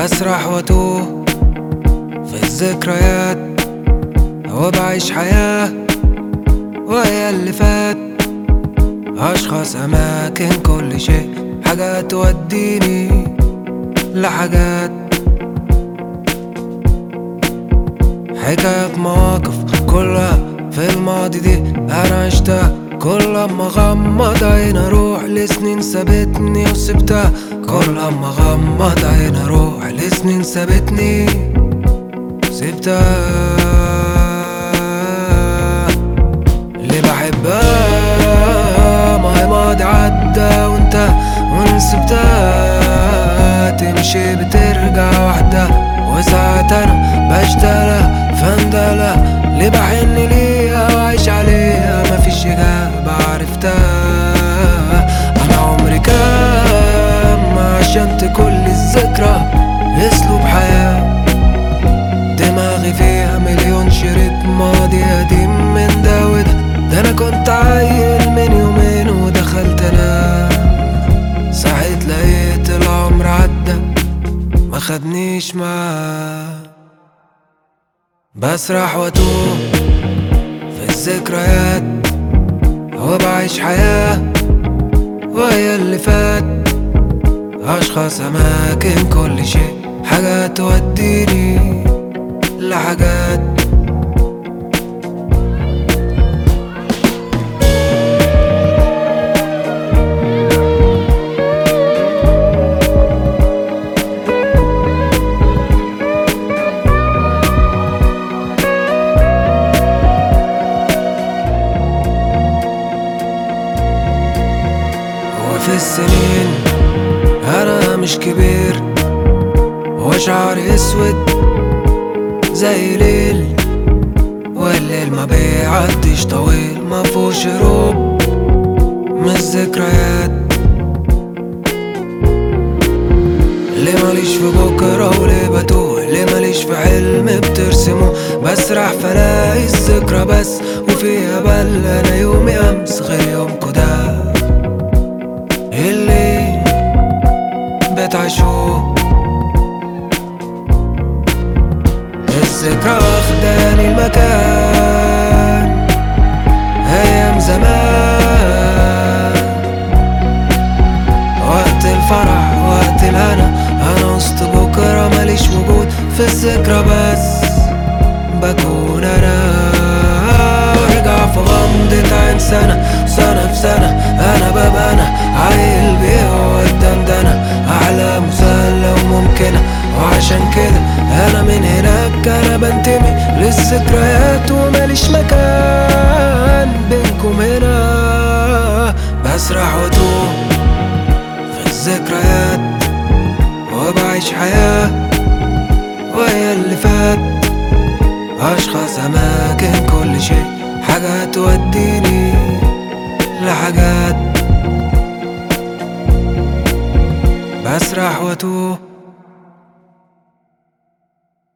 بسرح واتوه في الذكريات وبعيش حياة وهي اللي فات أشخاص أماكن كل شيء حاجات توديني لحاجات حكايات مواقف كلها في الماضي دي أنا عشتها كل أما أغمض عين أروح لسنين سابتني وسبتها كل أما أغمض عين أروح لسنين سابتني سبتها اللي بحبها ما هي ماضي عدى وانت وان سبتها تمشي بترجع وحدها وساعات انا بشتغلها فندلة اللي بحن ليها وعيش عليها مفيش اجابة عرفتها انا عمري كام عشان كل الذكرى اسلوب حياه دماغي فيها مليون شريط ماضي قديم من ده وده ده انا كنت عيل من يومين ودخلت انام صحيت لقيت العمر عدى ما خدنيش معاه بسرح واتوه في الذكريات وبعيش حياة وهي اللي فات أشخاص أماكن كل شيء حاجات توديني لحاجات وفي السنين أنا مش كبير وشعري أسود زي ليل والليل ما بيعديش طويل ما فيهوش هروب من الذكريات ليه ماليش في بكرة وليه بتوه ليه ماليش في حلم بترسمه بسرح فلاقي الذكرى بس وفيها بل انا يومي امس غير يومكو ده اللي بتعيشوه الذكرى واخداني المكان ايام زمان وقت الفرح وقت الهنا انا وسط بكره ماليش وجود في الذكرى بس بكون انا وارجع في غمضة عين سنة سنة في سنة انا ببقى انا عيل بيه قدام ده انا احلام مسهلة وممكنة وعشان كده انا من هناك انا بنتمي للذكريات وماليش مكان بينكم هنا بسرح واتوه في الذكريات وبعيش حياة وهي اللي فات أشخاص أماكن كل شيء حاجات توديني لحاجات بسرح واتوه